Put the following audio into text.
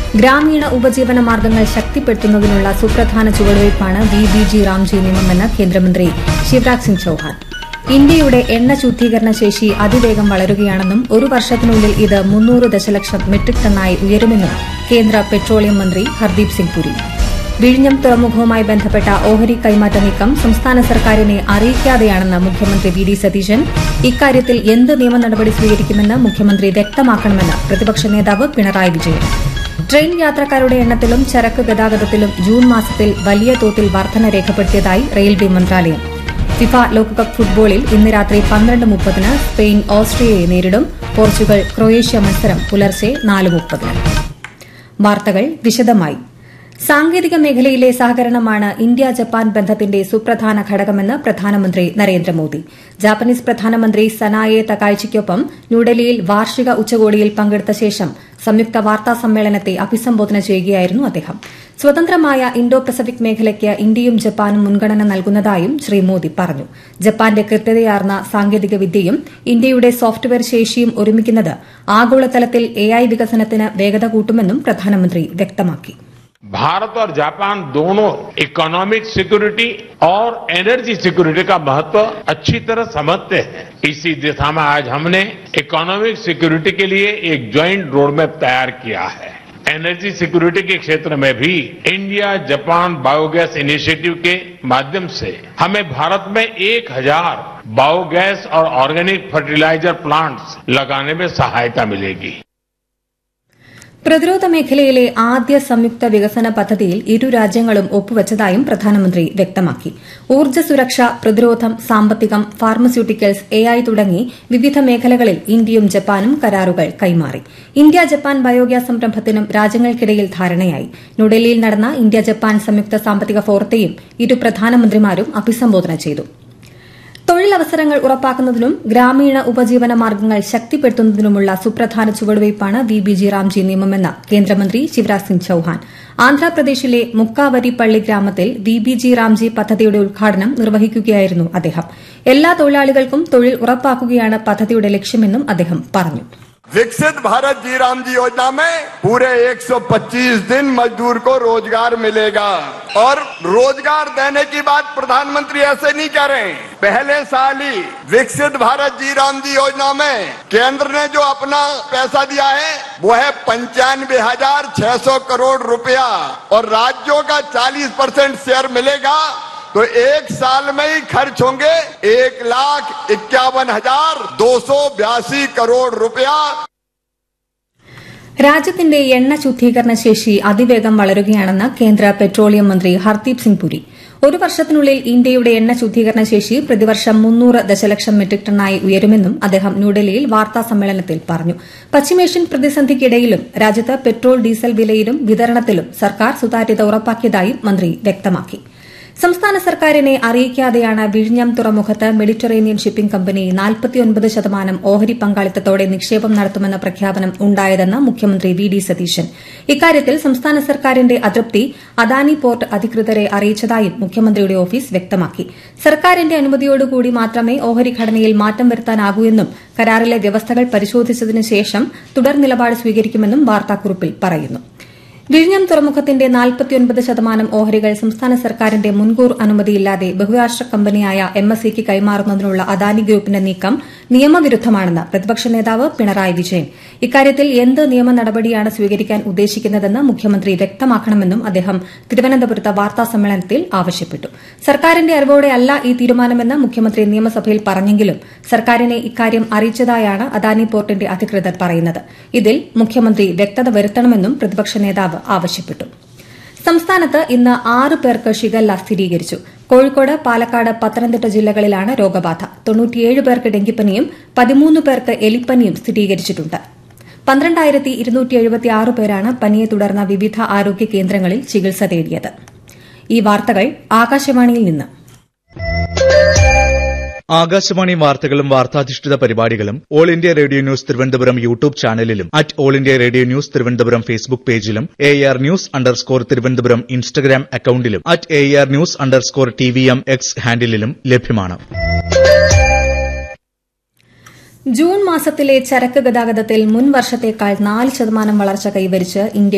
ഗ്രാമീണ ഉപജീവന മാർഗ്ഗങ്ങൾ ശക്തിപ്പെടുത്തുന്നതിനുള്ള സുപ്രധാന ചുവടുവയ്പ്പാണ് വി ബി ജി റാംജി നിയമമെന്ന് കേന്ദ്രമന്ത്രി ശിവരാജ് സിംഗ് ചൌഹാൻ ഇന്ത്യയുടെ എണ്ണ ശുദ്ധീകരണ ശേഷി അതിവേഗം വളരുകയാണെന്നും ഒരു വർഷത്തിനുള്ളിൽ ഇത് മുന്നൂറ് ദശലക്ഷം മെട്രിക് ടണ്ണായി ഉയരുമെന്നും കേന്ദ്ര പെട്രോളിയം മന്ത്രി ഹർദീപ് സിംഗ് പുരി വിഴിഞ്ഞം തുറമുഖവുമായി ബന്ധപ്പെട്ട ഓഹരി കൈമാറ്റ നീക്കം സംസ്ഥാന സർക്കാരിനെ അറിയിക്കാതെയാണെന്ന് മുഖ്യമന്ത്രി വി ഡി സതീശൻ ഇക്കാര്യത്തിൽ എന്ത് നിയമ നടപടി സ്വീകരിക്കുമെന്ന് മുഖ്യമന്ത്രി വ്യക്തമാക്കണമെന്ന് പ്രതിപക്ഷ നേതാവ് പിണറായി വിജയൻ ട്രെയിൻ യാത്രക്കാരുടെ എണ്ണത്തിലും ചരക്ക് ഗതാഗതത്തിലും ജൂൺ മാസത്തിൽ വലിയ തോതിൽ വർധന രേഖപ്പെടുത്തിയതായി റെയിൽവേ മന്ത്രാലയം ഫിഫ ലോകകപ്പ് ഫുട്ബോളിൽ ഇന്ന് രാത്രി പന്ത്രണ്ട് മുപ്പതിന് സ്പെയിൻ ഓസ്ട്രിയയെ നേരിടും പോർച്ചുഗൽ ക്രൊയേഷ്യ മത്സരം പുലർച്ചെ നാല് മുപ്പതിന് വാർത്തകൾ വിശദമായി സാങ്കേതിക മേഖലയിലെ സഹകരണമാണ് ഇന്ത്യ ജപ്പാൻ ബന്ധത്തിന്റെ സുപ്രധാന ഘടകമെന്ന് പ്രധാനമന്ത്രി നരേന്ദ്രമോദി ജാപ്പനീസ് പ്രധാനമന്ത്രി സനായെ തകാഴ്ചയ്ക്കൊപ്പം ന്യൂഡൽഹിയിൽ വാർഷിക ഉച്ചകോടിയിൽ പങ്കെടുത്ത ശേഷം സംയുക്ത വാർത്താ സമ്മേളനത്തെ അഭിസംബോധന ചെയ്യുകയായിരുന്നു അദ്ദേഹം സ്വതന്ത്രമായ ഇൻഡോ പസഫിക് മേഖലയ്ക്ക് ഇന്ത്യയും ജപ്പാനും മുൻഗണന നൽകുന്നതായും ശ്രീ മോദി പറഞ്ഞു ജപ്പാന്റെ കൃത്യതയാർന്ന സാങ്കേതിക വിദ്യയും ഇന്ത്യയുടെ സോഫ്റ്റ്വെയർ ശേഷിയും ഒരുമിക്കുന്നത് ആഗോളതലത്തിൽ എഐ വികസനത്തിന് വേഗത കൂട്ടുമെന്നും പ്രധാനമന്ത്രി വ്യക്തമാക്കി भारत और जापान दोनों इकोनॉमिक सिक्योरिटी और एनर्जी सिक्योरिटी का महत्व अच्छी तरह समझते हैं इसी दिशा में आज हमने इकोनॉमिक सिक्योरिटी के लिए एक ज्वाइंट रोडमैप तैयार किया है एनर्जी सिक्योरिटी के क्षेत्र में भी इंडिया जापान बायोगैस इनिशिएटिव के माध्यम से हमें भारत में एक हजार बायोगैस और ऑर्गेनिक फर्टिलाइजर प्लांट्स लगाने में सहायता मिलेगी പ്രതിരോധ മേഖലയിലെ ആദ്യ സംയുക്ത വികസന പദ്ധതിയിൽ ഇരു രാജ്യങ്ങളും ഒപ്പുവച്ചതായും പ്രധാനമന്ത്രി വ്യക്തമാക്കി ഊർജ്ജ സുരക്ഷ പ്രതിരോധം സാമ്പത്തികം ഫാർമസ്യൂട്ടിക്കൽസ് എഐ തുടങ്ങി വിവിധ മേഖലകളിൽ ഇന്ത്യയും ജപ്പാനും കരാറുകൾ കൈമാറി ഇന്ത്യ ജപ്പാൻ ബയോഗ്യാസ് സംരംഭത്തിനും രാജ്യങ്ങൾക്കിടയിൽ ധാരണയായി ന്യൂഡൽഹിയിൽ നടന്ന ഇന്ത്യ ജപ്പാൻ സംയുക്ത സാമ്പത്തിക ഫോറത്തെയും ഇരു പ്രധാനമന്ത്രിമാരും അഭിസംബോധന ചെയ്തു തൊഴിലവസരങ്ങൾ ഉറപ്പാക്കുന്നതിനും ഗ്രാമീണ ഉപജീവന മാർഗ്ഗങ്ങൾ ശക്തിപ്പെടുത്തുന്നതിനുമുള്ള സുപ്രധാന ചുവടുവയ്പ്പാണ് വി ബി ജി റാംജി നിയമമെന്ന് കേന്ദ്രമന്ത്രി ശിവരാജ് സിംഗ് ചൌഹാൻ ആന്ധ്രാപ്രദേശിലെ മുക്കാവരിപ്പള്ളി ഗ്രാമത്തിൽ വി ബി ജി റാംജി പദ്ധതിയുടെ ഉദ്ഘാടനം നിർവഹിക്കുകയായിരുന്നു അദ്ദേഹം എല്ലാ തൊഴിലാളികൾക്കും തൊഴിൽ ഉറപ്പാക്കുകയാണ് പദ്ധതിയുടെ ലക്ഷ്യമെന്നും അദ്ദേഹം പറഞ്ഞു विकसित भारत जी राम जी योजना में पूरे 125 दिन मजदूर को रोजगार मिलेगा और रोजगार देने की बात प्रधानमंत्री ऐसे नहीं कह रहे हैं पहले साल ही विकसित भारत जी राम जी योजना में केंद्र ने जो अपना पैसा दिया है वो है पंचानवे हजार छह सौ करोड़ रुपया और राज्यों का 40 परसेंट शेयर मिलेगा तो एक साल में ही खर्च होंगे एक लाख इक्यावन हजार दो सौ बयासी करोड़ रुपया രാജ്യത്തിന്റെ എണ്ണ ശുദ്ധീകരണ ശേഷി അതിവേഗം വളരുകയാണെന്ന് കേന്ദ്ര പെട്രോളിയം മന്ത്രി ഹർദീപ് സിംഗ് പുരി ഒരു വർഷത്തിനുള്ളിൽ ഇന്ത്യയുടെ എണ്ണ ശുദ്ധീകരണ ശേഷി പ്രതിവർഷം മുന്നൂറ് ദശലക്ഷം മെട്രിക് ടണ്ണായി ഉയരുമെന്നും അദ്ദേഹം ന്യൂഡൽഹിയിൽ വാർത്താ സമ്മേളനത്തിൽ പറഞ്ഞു പശ്ചിമേഷ്യൻ പ്രതിസന്ധിക്കിടയിലും രാജ്യത്ത് പെട്രോൾ ഡീസൽ വിലയിലും വിതരണത്തിലും സർക്കാർ സുതാര്യത ഉറപ്പാക്കിയതായും മന്ത്രി വ്യക്തമാക്കി സംസ്ഥാന സർക്കാരിനെ അറിയിക്കാതെയാണ് വിഴിഞ്ഞം തുറമുഖത്ത് മെഡിറ്ററേനിയൻ ഷിപ്പിംഗ് കമ്പനി നാൽപ്പത്തിയൊൻപത് ശതമാനം ഓഹരി പങ്കാളിത്തത്തോടെ നിക്ഷേപം നടത്തുമെന്ന പ്രഖ്യാപനം ഉണ്ടായതെന്ന് മുഖ്യമന്ത്രി വി ഡി സതീശൻ ഇക്കാര്യത്തിൽ സംസ്ഥാന സർക്കാരിന്റെ അതൃപ്തി അദാനി പോർട്ട് അധികൃതരെ അറിയിച്ചതായും മുഖ്യമന്ത്രിയുടെ ഓഫീസ് വ്യക്തമാക്കി സർക്കാരിന്റെ അനുമതിയോടുകൂടി മാത്രമേ ഓഹരി ഘടനയിൽ മാറ്റം വരുത്താനാകൂ എന്നും കരാറിലെ വ്യവസ്ഥകൾ പരിശോധിച്ചതിനു ശേഷം തുടർ നിലപാട് സ്വീകരിക്കുമെന്നും വാർത്താക്കുറിപ്പിൽ പറയുന്നു വിഴിഞ്ഞം തുറമുഖത്തിന്റെ നാൽപ്പത്തിയൊൻപത് ശതമാനം ഓഹരികൾ സംസ്ഥാന സർക്കാരിന്റെ മുൻകൂർ അനുമതിയില്ലാതെ ബഹുരാഷ്ട്ര കമ്പനിയായ എം എസ് സിക്ക് കൈമാറുന്നതിനുള്ള അദാനി ഗ്രൂപ്പിന്റെ നീക്കം നിയമവിരുദ്ധമാണെന്ന് പ്രതിപക്ഷ നേതാവ് പിണറായി വിജയൻ ഇക്കാര്യത്തിൽ എന്ത് നിയമ നടപടിയാണ് സ്വീകരിക്കാൻ ഉദ്ദേശിക്കുന്നതെന്ന് മുഖ്യമന്ത്രി വ്യക്തമാക്കണമെന്നും അദ്ദേഹം തിരുവനന്തപുരത്ത് വാർത്താ സമ്മേളനത്തിൽ ആവശ്യപ്പെട്ടു സർക്കാരിന്റെ അറിവോടെയല്ല ഈ തീരുമാനമെന്ന് മുഖ്യമന്ത്രി നിയമസഭയിൽ പറഞ്ഞെങ്കിലും സർക്കാരിനെ ഇക്കാര്യം അറിയിച്ചതായാണ് അദാനി പോർട്ടിന്റെ അധികൃതർ പറയുന്നത് ഇതിൽ മുഖ്യമന്ത്രി വ്യക്തത വരുത്തണമെന്നും പ്രതിപക്ഷ നേതാവ് ആവശ്യപ്പെട്ടു സംസ്ഥാനത്ത് ഇന്ന് ആറ് പേർക്ക് ഷിഗല്ല സ്ഥിരീകരിച്ചു കോഴിക്കോട് പാലക്കാട് പത്തനംതിട്ട ജില്ലകളിലാണ് രോഗബാധ തൊണ്ണൂറ്റിയേഴ് പേർക്ക് ഡെങ്കിപ്പനിയും പതിമൂന്ന് പേർക്ക് എലിപ്പനിയും സ്ഥിരീകരിച്ചിട്ടുണ്ട് പന്ത്രണ്ടായിരത്തി ഇരുന്നൂറ്റി എഴുപത്തിയാറ് പേരാണ് പനിയെ തുടർന്ന വിവിധ ആരോഗ്യ കേന്ദ്രങ്ങളിൽ ചികിത്സ തേടിയത് ഈ വാർത്തകൾ ആകാശവാണിയിൽ നിന്ന് ആകാശവാണി വാർത്തകളും വാർത്താധിഷ്ഠിത പരിപാടികളും all India radio news Thiruvananthapuram YouTube ചാനലിലും at all India radio news Thiruvananthapuram Facebook പേജിലും A R news underscore Thiruvananthapuram Instagram അക്കൌണ്ടിലും at A R news underscore T V M X ഹാൻഡിലും ലഭ്യമാണ് ജൂൺ മാസത്തിലെ ചരക്ക് ഗതാഗതത്തിൽ മുൻ വർഷത്തേക്കാൾ നാല് ശതമാനം വളർച്ച കൈവരിച്ച് ഇന്ത്യ